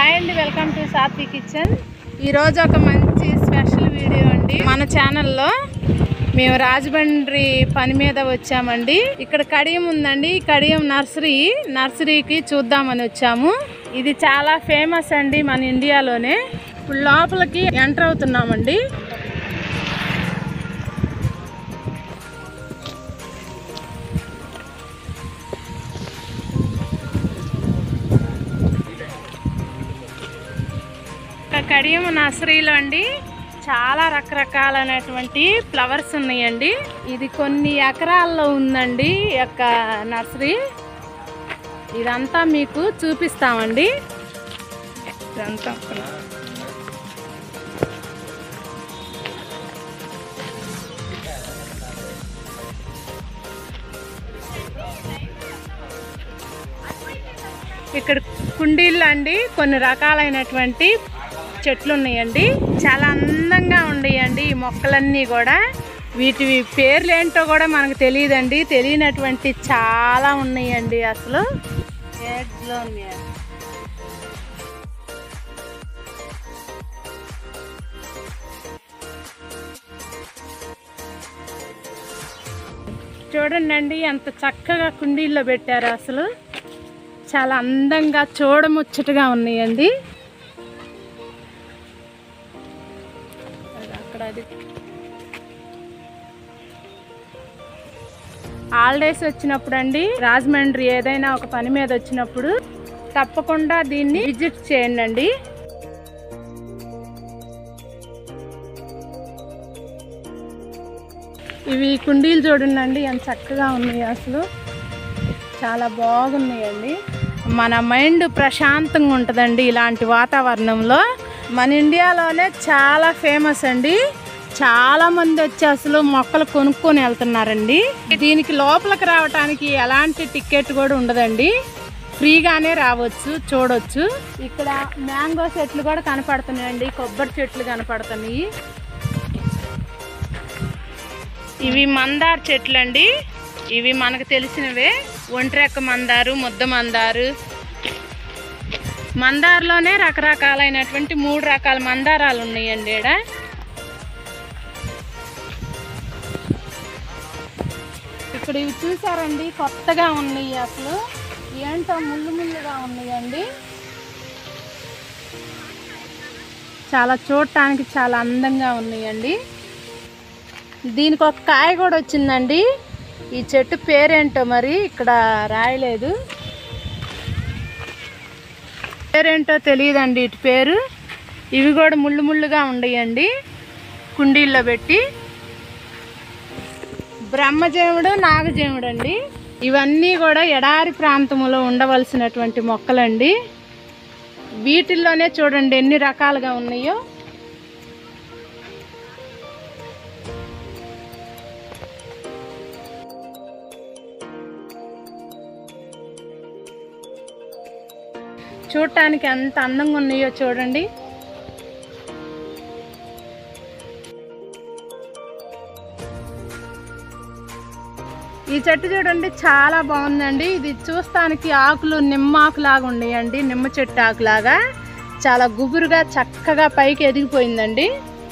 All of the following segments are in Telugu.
హాయ్ అండి వెల్కమ్ టు సాత్వి కిచెన్ ఈరోజు ఒక మంచి స్పెషల్ వీడియో అండి మన ఛానల్లో మేము రాజమండ్రి పని మీద వచ్చామండి ఇక్కడ కడియం ఉందండి ఈ కడియం నర్సరీ నర్సరీకి చూద్దామని వచ్చాము ఇది చాలా ఫేమస్ అండి మన ఇండియాలోనే ఇప్పుడు లోపలికి ఎంటర్ అవుతున్నామండి ఒక కడియం నర్సరీలో అండి చాలా రకరకాలైనటువంటి ఫ్లవర్స్ ఉన్నాయండి ఇది కొన్ని ఎకరాల్లో ఉందండి ఈ యొక్క నర్సరీ ఇదంతా మీకు చూపిస్తామండి ఇదంతా ఒక- ఇక్కడ కుండీల్లో అండి కొన్ని రకాలైనటువంటి చెట్లు ఉన్నాయండి చాలా అందంగా ఉన్నాయండి ఈ మొక్కలన్నీ కూడా వీటి పేర్లు ఏంటో కూడా మనకు తెలియదండి తెలియనటువంటి చాలా ఉన్నాయండి అసలు ఏడ్లోనియా. చూడండి అండి ఎంత చక్కగా కుండీల్లో పెట్టారు అసలు చాలా అందంగా చూడముచ్చటగా ఉన్నాయండి అది అక్కడ అది హాలిడేస్ వచ్చినప్పుడు అండి రాజమండ్రి ఏదైనా ఒక పని మీద వచ్చినప్పుడు తప్పకుండా దీన్ని విజిట్ చేయండి అండి ఇవి కుండీలు చూడండి ఎంత చక్కగా ఉన్నాయి అసలు చాలా బాగున్నాయండి మన మైండ్ ప్రశాంతంగా ఉంటుందండి ఇలాంటి వాతావరణంలో మన ఇండియాలోనే చాలా ఫేమస్ అండి చాలా మంది వచ్చి అసలు మొక్కలు కొనుక్కొని వెళ్తున్నారండి దీనికి లోపలికి రావడానికి ఎలాంటి టికెట్ కూడా ఉండదండి ఫ్రీగానే రావచ్చు చూడొచ్చు ఇక్కడ మ్యాంగో చెట్లు కూడా కనపడుతున్నాయండి కొబ్బరి చెట్లు కనపడుతున్నాయి ఇవి మందార చెట్లు అండి ఇవి మనకు తెలిసినవే ఒంట్రెక్క మందారు ముద్ద మందారు మందారులోనే రకరకాలైనటువంటి మూడు రకాల మందారాలు ఉన్నాయండి ఈడ ఇక్కడ ఇవి చూసారండి కొత్తగా ఉన్నాయి అసలు ఏంటో ముళ్ళు ముళ్ళుగా ఉన్నాయండి చాలా చూడటానికి చాలా అందంగా ఉన్నాయండి దీనికి ఒక కాయ కూడా వచ్చిందండి ఈ చెట్టు పేరేంటో మరి ఇక్కడ రాయలేదు పేరేంటో తెలియదండి ఇటు పేరు ఇవి కూడా ముళ్ళు ముళ్ళుగా ఉండయండి కుండీల్లో పెట్టి బ్రహ్మజేవుడు నాగజేవుడు అండి ఇవన్నీ కూడా ఎడారి ప్రాంతంలో ఉండవలసినటువంటి మొక్కలండి వీటిల్లోనే చూడండి ఎన్ని రకాలుగా ఉన్నాయో చూడటానికి ఎంత అందంగా ఉన్నాయో చూడండి ఈ చెట్టు చూడండి చాలా బాగుందండి ఇది చూస్తానికి ఆకులు నిమ్మాకు లాగా ఉన్నాయండి నిమ్మ చెట్టు ఆకులాగా చాలా గుబురుగా చక్కగా పైకి ఎదిగిపోయిందండి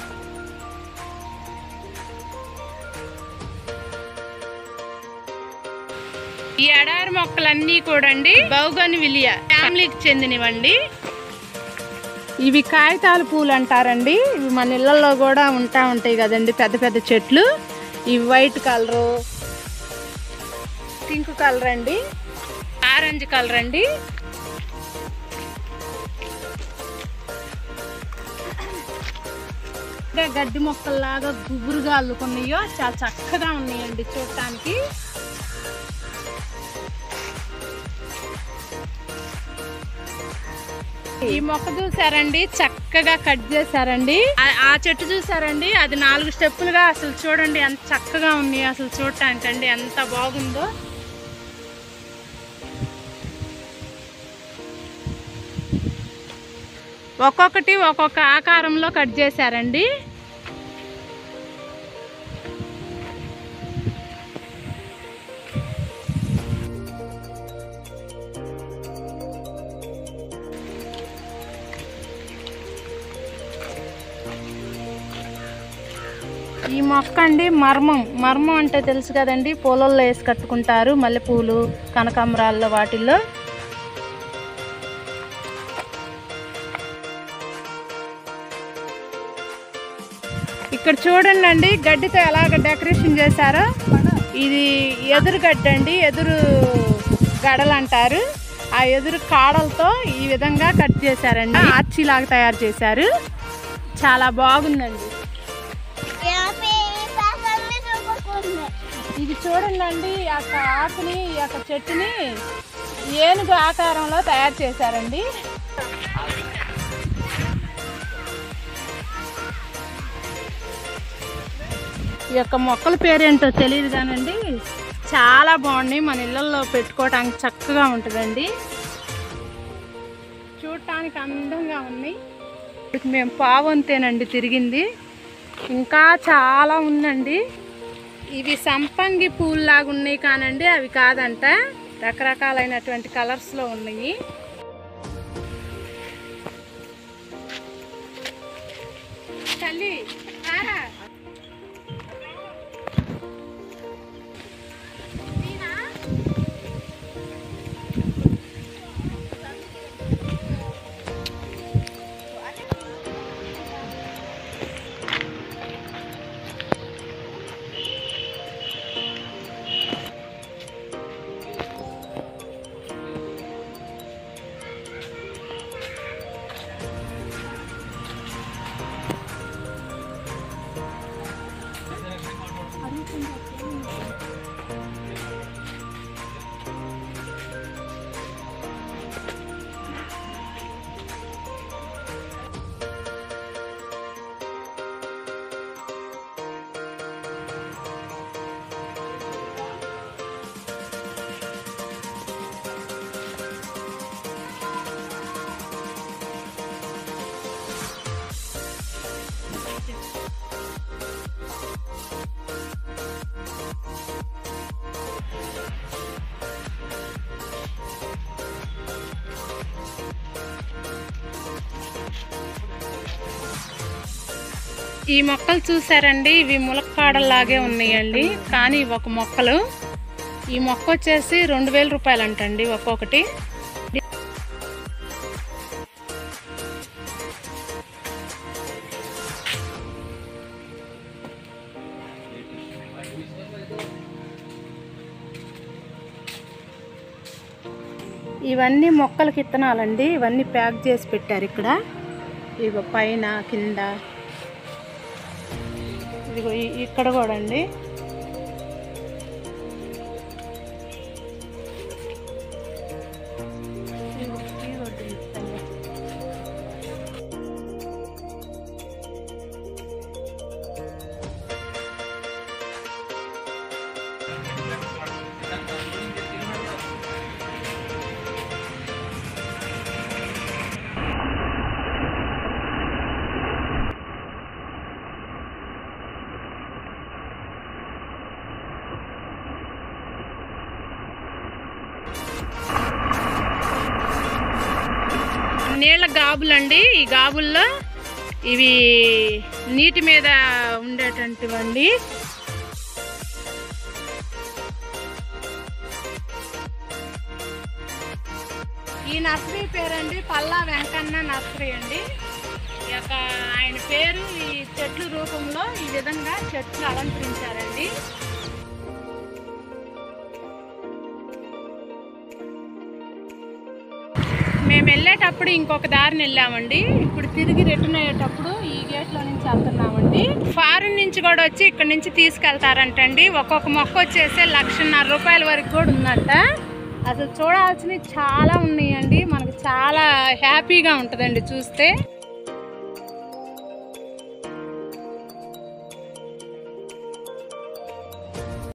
ఈ ఎడారి మొక్కలన్నీ కూడా అండి బౌగన్ విలియా ఫ్యామిలీకి చెందినవండి ఇవి కాగితాల పూలు అంటారండి ఇవి మన ఇళ్ళల్లో కూడా ఉంటా ఉంటాయి కదండి పెద్ద పెద్ద చెట్లు ఇవి వైట్ కలరు పింక్ కలర్ అండి ఆరెంజ్ కలర్ అండి ఇంకా గడ్డి మొక్కల్లాగా గుబురుగా అల్లుకున్నాయో చాలా చక్కగా ఉన్నాయండి చూడటానికి ఈ మొక్క చూసారండి చక్కగా కట్ చేశారండి ఆ- ఆ చెట్టు చూసారండి అది నాలుగు స్టెప్పులుగా అసలు చూడండి ఎంత చక్కగా ఉన్నాయి అసలు చూడటానికండి ఎంత బాగుందో ఒక్కొక్కటి ఒక్కొక్క ఆకారంలో కట్ చేశారండి ఈ మొక్క అండి మర్మం మర్మం అంటే తెలుసు కదండి పూలల్లో వేసి కట్టుకుంటారు మల్లెపూలు కనకాంబరాల్లో వాటిల్లో ఇక్కడ చూడండి అండి గడ్డితో ఎలాగ డెకరేషన్ చేశారో ఇది ఎదురు గడ్డి అండి ఎదురు గడలు అంటారు ఆ ఎదురు కాడలతో ఈ విధంగా కట్ చేశారండి ఆర్చి లాగా తయారు చేశారు చాలా బాగుందండి ఇది చూడండి ఈ యొక్క ఆకుని ఈ యొక్క చెట్టుని ఏనుగు ఆకారంలో తయారు చేశారండి ఈ యొక్క మొక్కల పేరేంటో తెలియదు కానండి చాలా బాగున్నాయి మన ఇళ్ళల్లో పెట్టుకోవడానికి చక్కగా ఉంటుందండి చూడటానికి అందంగా ఉన్నాయి ఇప్పుడు మేము పావంతేనండి తిరిగింది ఇంకా చాలా ఉందండి ఇవి సంపంగి పూల్లాగా ఉన్నాయి కానండి అవి కాదంట రకరకాలైనటువంటి కలర్స్లో ఉన్నాయి తల్లి రారా. నీనా? ఈ మొక్కలు చూసారండి ఇవి ములక్కాడల్లాగే ఉన్నాయండి కానీ ఇవి ఒక మొక్కలు ఈ మొక్క వచ్చేసి రెండు వేల రూపాయలు అంటండి ఒక్కొక్కటి ఇవన్నీ మొక్కలకి ఇత్తనాలండి ఇవన్నీ ప్యాక్ చేసి పెట్టారు ఇక్కడ ఇగో పైన కింద ఇదిగో ఈ- ఇక్కడ కూడా అండి ఇదిగో ఈ రోడ్డు ఇస్తాను. నీళ్ళ గాబులండి ఈ గాబుల్లో ఇవి నీటి మీద ఉండేటటువంటివండి ఈ నర్సరీ పేరండి పల్లా వెంకన్న నర్సరీ అండి ఈ యొక్క ఆయన పేరు ఈ చెట్ల రూపంలో ఈ విధంగా చెట్లు అలంకరించారండి మేము వెళ్ళేటప్పుడు ఇంకొక దారిని వెళ్ళామండి ఇప్పుడు తిరిగి రిటర్న్ అయ్యేటప్పుడు ఈ గేట్లో నుంచి వెళ్తున్నామండి ఫారిన్ నుంచి కూడా వచ్చి ఇక్కడ నుంచి తీసుకెళ్తారంటండి ఒక్కొక్క మొక్క వచ్చేసి లక్షన్నర రూపాయల వరకు కూడా ఉందంట అసలు చూడాల్సినవి చాలా ఉన్నాయండి మనకు చాలా హ్యాపీగా ఉంటుందండి చూస్తే